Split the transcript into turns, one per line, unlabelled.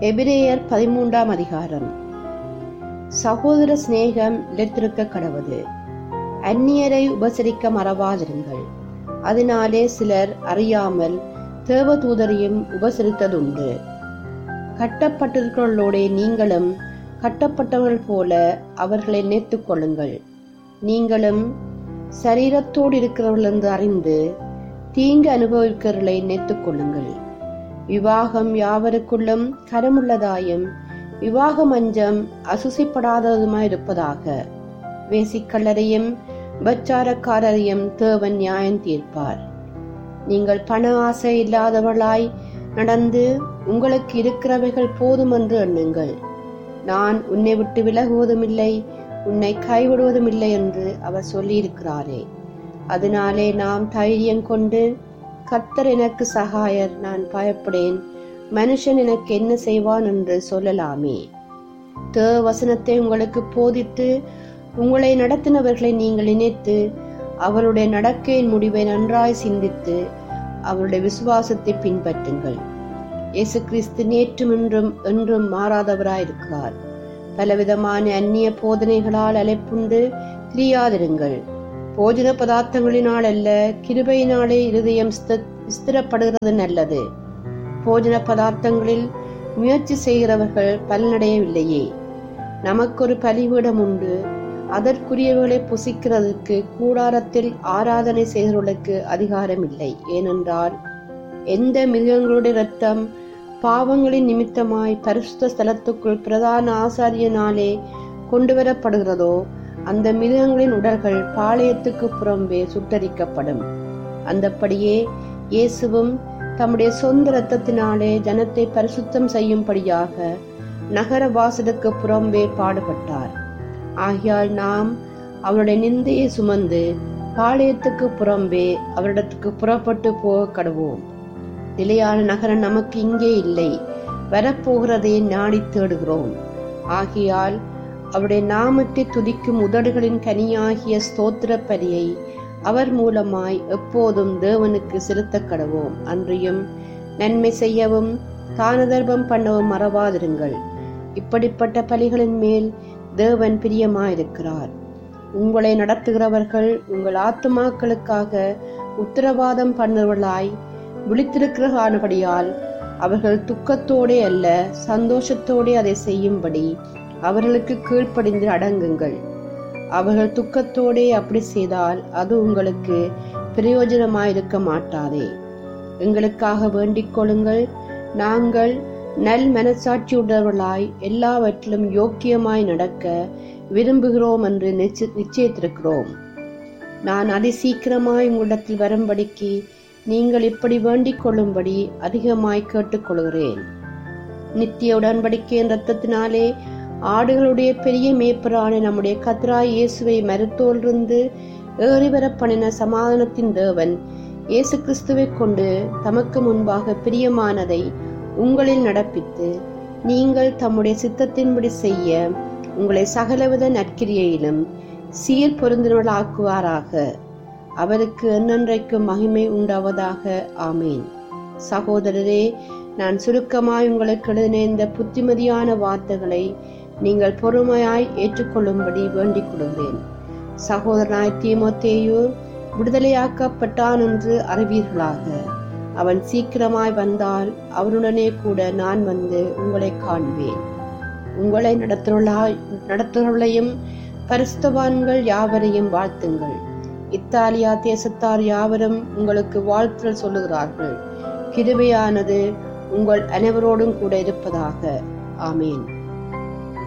எபிரேயர் பதிமூன்றாம் அதிகாரம் சகோதர சிநேகம் நிலைத்திருக்க கடவது அந்நியரை உபசரிக்க மறவாதிருங்கள் அதனாலே சிலர் அறியாமல் தேவதூதரையும் உபசரித்ததுண்டு கட்டப்பட்டிருக்கிறவர்களோட நீங்களும் கட்டப்பட்டவர்கள் போல அவர்களை நினைத்துக் கொள்ளுங்கள் நீங்களும் சரீரத்தோடு இருக்கிறவர்கள் என்று அறிந்து தீங்கு அனுபவிக்கிறவர்களை நினைத்துக் கொள்ளுங்கள் விவாகம் யாவருக்குள்ளும் கரமுள்ளதாயும் விவாக மஞ்சம் அசுசிப்படாததுமாய் இருப்பதாக வேசிக்கல்லரையும் பச்சாரக்காரரையும் தேவன் நியாயம் தீர்ப்பார் நீங்கள் பண ஆசை இல்லாதவர்களாய் நடந்து உங்களுக்கு இருக்கிறவைகள் போதும் என்று எண்ணுங்கள் நான் உன்னை விட்டு விலகுவதும் இல்லை உன்னை கைவிடுவதும் இல்லை என்று அவர் சொல்லியிருக்கிறாரே அதனாலே நாம் தைரியம் கொண்டு கர்த்தர் எனக்கு சகாயர் நான் பயப்படேன் மனுஷன் எனக்கு என்ன செய்வான் என்று சொல்லலாமே தே வசனத்தை உங்களுக்கு போதித்து உங்களை நடத்தினவர்களை நீங்கள் நினைத்து அவருடைய நடக்கையின் முடிவை நன்றாய் சிந்தித்து அவருடைய விசுவாசத்தை பின்பற்றுங்கள் இயேசு கிறிஸ்து நேற்றும் இன்றும் என்றும் மாறாதவராயிருக்கிறார் பலவிதமான அந்நிய போதனைகளால் அலைப்புண்டு திரியாதிருங்கள் போஜன பதார்த்தங்களினால் அல்ல கிருபையினாலே இருதயம் ஸ்திரப்படுகிறது நல்லது போஜன பதார்த்தங்களில் முயற்சி செய்கிறவர்கள் பலனடையவில்லையே நமக்கொரு பலிபீடம் உண்டு அதற்குரியவர்களை புசிக்கிறதுக்கு கூடாரத்தில் ஆராதனை செய்கிறவர்களுக்கு அதிகாரம் இல்லை ஏனென்றால் எந்த மிருகங்களுடைய இரத்தம் பாவங்களின் நிமித்தமாய் பரிசுத்த ஸ்தலத்துக்குள் பிரதான ஆசாரியனாலே கொண்டு வரப்படுகிறதோ அந்த மிருகங்களின் உடல்கள் பாளையத்துக்கு புறம்பே சுட்டரிக்கப்படும் அந்தப்படியே இயேசுவும் தம்முடைய சொந்த இரத்தத்தினாலே ஜனத்தை பரிசுத்தம் செய்யும்படியாக நகர வாசலுக்கு புறம்பே பாடுபட்டார் ஆகையால் நாம் அவருடைய நிந்தையை சுமந்து பாளையத்துக்கு புறம்பே அவரிடத்துக்கு புறப்பட்டு போக கடுவோம் நிலையான நகரம் நமக்கு இங்கே இல்லை வரப்போகிறதை நாடி தேடுகிறோம் ஆகையால் அவருடைய நாமத்தை துதிக்கும் உதடுகளின் கனியாகிய ஸ்தோத்திர பலியை அவர் மூலமாய் எப்போதும் தேவனுக்கு செலுத்த கடவோம் அன்றியும் நன்மை செய்யவும் தானதர்பம் பண்ணவும் மறவாதிருங்கள் இப்படிப்பட்ட பலிகளின் மேல் தேவன் பிரியமாயிருக்கிறார் உங்களை நடத்துகிறவர்கள் உங்கள் ஆத்துமாக்களுக்காக உத்தரவாதம் பண்ணுவர்களாய் விழித்திருக்கிறபடியால் அவர்கள் துக்கத்தோடே அல்ல சந்தோஷத்தோடே அதை செய்யும்படி அவர்களுக்கு கீழ்ப்படிந்து அடங்குங்கள் அவர்கள் துக்கத்தோடே அப்படி செய்தால் அது உங்களுக்கு பிரயோஜனமாயிருக்க மாட்டாதே எங்களுக்காக வேண்டிக் கொள்ளுங்கள் நாங்கள் நல் மனசாட்சியுள்ளவர்களாய் எல்லாவற்றிலும் யோக்கியமாய் நடக்க விரும்புகிறோம் என்று நிச்சயித்திருக்கிறோம் நான் அதி சீக்கிரமாய் உங்களிடத்தில் வரும்படிக்கு நீங்கள் இப்படி வேண்டிக் கொள்ளும்படி அதிகமாய் கேட்டுக்கொள்கிறேன் நித்திய உடன்படிக்கையின் ரத்தத்தினாலே ஆடுகளுடைய பெரிய மேய்ப்பரான நம்முடைய கத்ராய் இயேசுவை மருத்தோலிருந்து ஏறிவர பண்ணின சமாதானத்தின் தேவன் இயேசு கிறிஸ்துவை கொண்டு தமக்கு முன்பாக பிரியமானதை உங்களில் நடப்பித்து நீங்கள் தம்முடைய சித்தத்தின்படி செய்ய உங்களை சகலவித நற்கிரியையிலும் சீர் பொருந்தினவர்களாக்குவாராக அவருக்கு என்னென்றைக்கு மகிமை உண்டாவதாக ஆமேன் சகோதரரே நான் சுருக்கமாய் உங்களுக்கு எழுதின இந்த புத்திமதியான வார்த்தைகளை நீங்கள் பொறுமையாய் ஏற்றுக்கொள்ளும்படி வேண்டிக் கொள்கிறேன் சகோதரனாய் தீமோத்தேயு விடுதலையாக்கப்பட்டான் என்று அறிவீர்களாக அவன் சீக்கிரமாய் வந்தால் அவனுடனே கூட நான் வந்து உங்களை காண்பேன் உங்களை நடத்துவர்களாய் நடத்துவர்களையும் பரிசுத்தவான்கள் யாவரையும் வாழ்த்துங்கள் இத்தாலியா தேசத்தார் யாவரும் உங்களுக்கு வாழ்த்துதல் சொல்லுகிறார்கள் கிருபையானது உங்கள் அனைவரோடும் கூட இருப்பதாக ஆமேன்